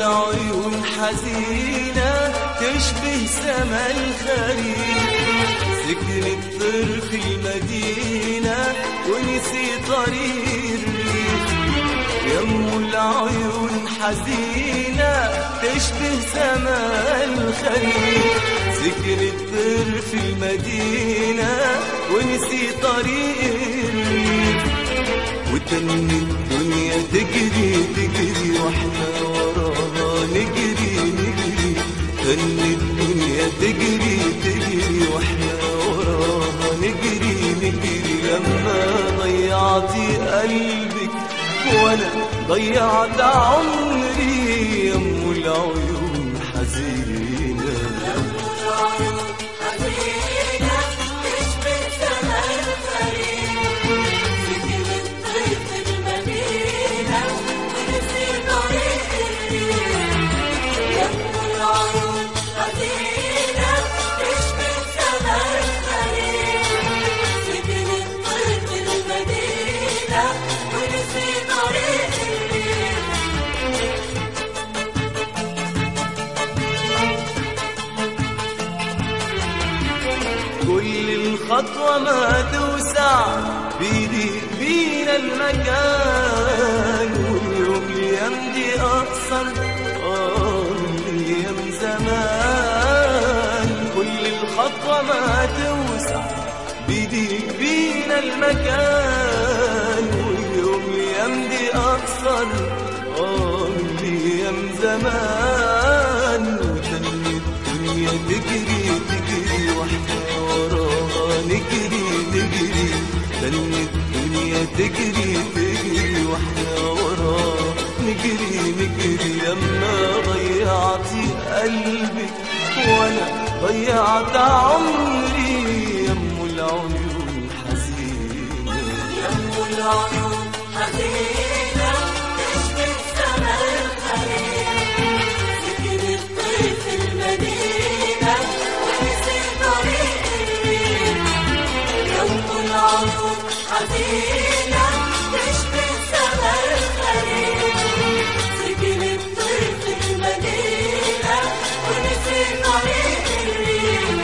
العيون حزينة تشبه سما الخريف سكن الطير في المدينة ونسي طريق الريف يم العيون حزينة تشبه سما الخريف سكن الطير في المدينة ونسي طريق الريف وتن الدنيا تجري تجري واحنا وراها نجري نجري تن الدنيا تجري تجري واحنا وراها نجري نجري لما ضيعتي قلبك وانا ضيعت عمري يم العيون حزينه كل الخطوة ما توسع بيضيق بينا المكان واليوم يمضي أقصر آه أيام زمان كل الخطوة ما توسع بيضيق بينا المكان واليوم يمضي أقصر آه أيام زمان وتن الدنيا تجري تجري واحنا وراها نجري نجري تن الدنيا تجري تجري واحنا وراها نجري نجري لما ضيعتي قلبك وانا ضيعت عمري يم العيون حزينه يم العيون حزينة تشبه سما الخليل سكن الطير في المدينة ونسي طريق الريف يم العيون حزينة تشبه سما الخليل سكن الطير في المدينة ونسي طريق الريف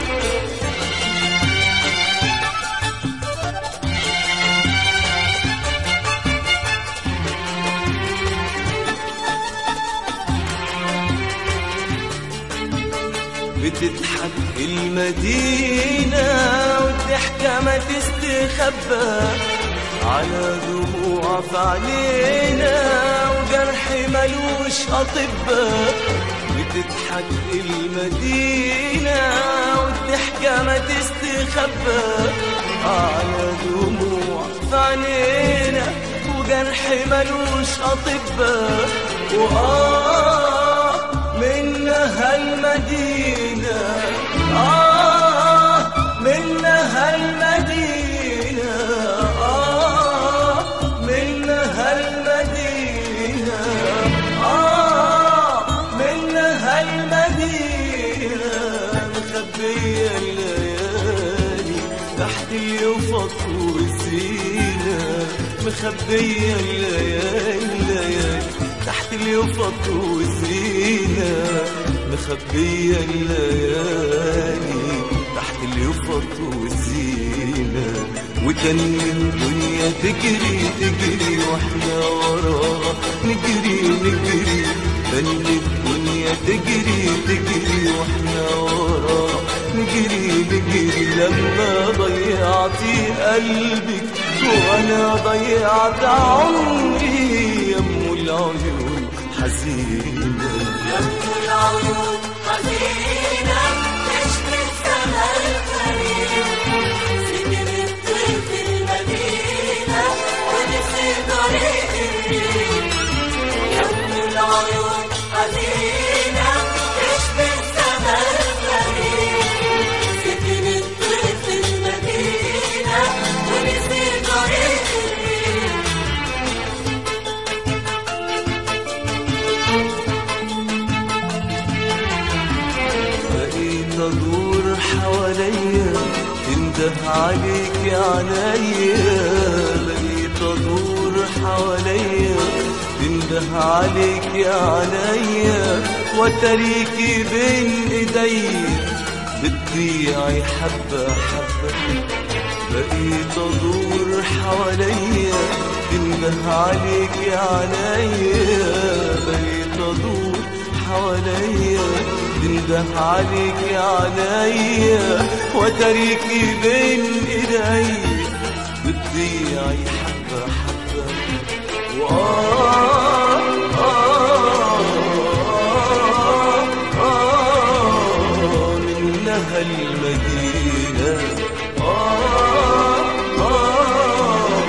بتضحك المدينة والضحكة ما تستخبى على دموع في عينينا وجرح ملوش أطباء بتضحك المدينة والضحكة ما تستخبى على دموع في عينينا وجرح ملوش أطباء وآه منها المدينة آه منها المدينة آه منها المدينة آه منها المدينة مخبية الليالي تحت اليفط والزينة مخبية الليالي الليالي تحت اليفط والزينة مخبية الليالي تحت اليفط والزينة وكان الدنيا تجري تجري واحنا وراها نجري نجري كان الدنيا تجري تجري واحنا وراها نجري نجري لما ضيعتي قلبك وانا ضيعت عمري يم العيون حزينه يم العيون حزينة تشبه سما الخليل سكن الطير في المدينة ونسي طريق الريف يم العيون حزينة تشبه سما الخليل سكن الطير في المدينة ونسي طريق الريف بقيت ادور حواليا تنده عليك عينيا بقيت ادور حواليا تنده تنده عليك يا عليا وتريكي بين ايدي بتضيعي حبة حبة بقيت ادور حواليا تنده عليك يا عليا بقيت ادور حواليا تنده عليك يا عليا وتريكي بين ايدي بتضيعي حبة حبة وآه آه آه آه منها المدينة آه آه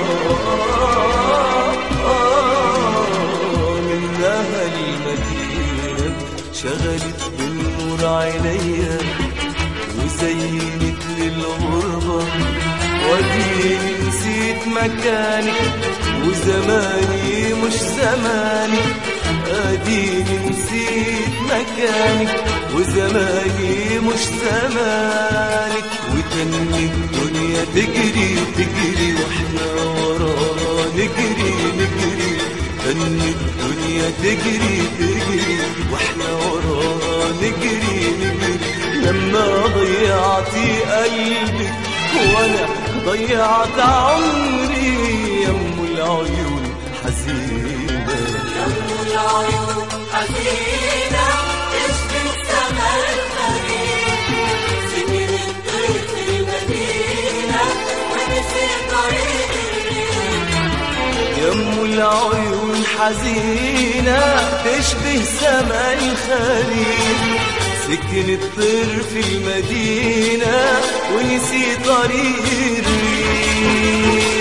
آه منها المدينة شغلت بالنور عينيا وزينت للغربة وديني نسيت مكانك وزماني مش زمانك اديني نسيت مكانك وزماني مش زمانك وتني الدنيا تجري تجري واحنا وراها نجري نجري تني الدنيا تجري تجري واحنا وراها نجري نجري لما ضيعتي قلبك وانا ضيعت عمري يم العيون حزينة يم العيون حزينة تشبه السما الخريف سكن الطير في المدينة ونسي طريق الريف يم العيون حزينة تشبه سما الخريف سكن الطير في المدينة ونسي طريق الريف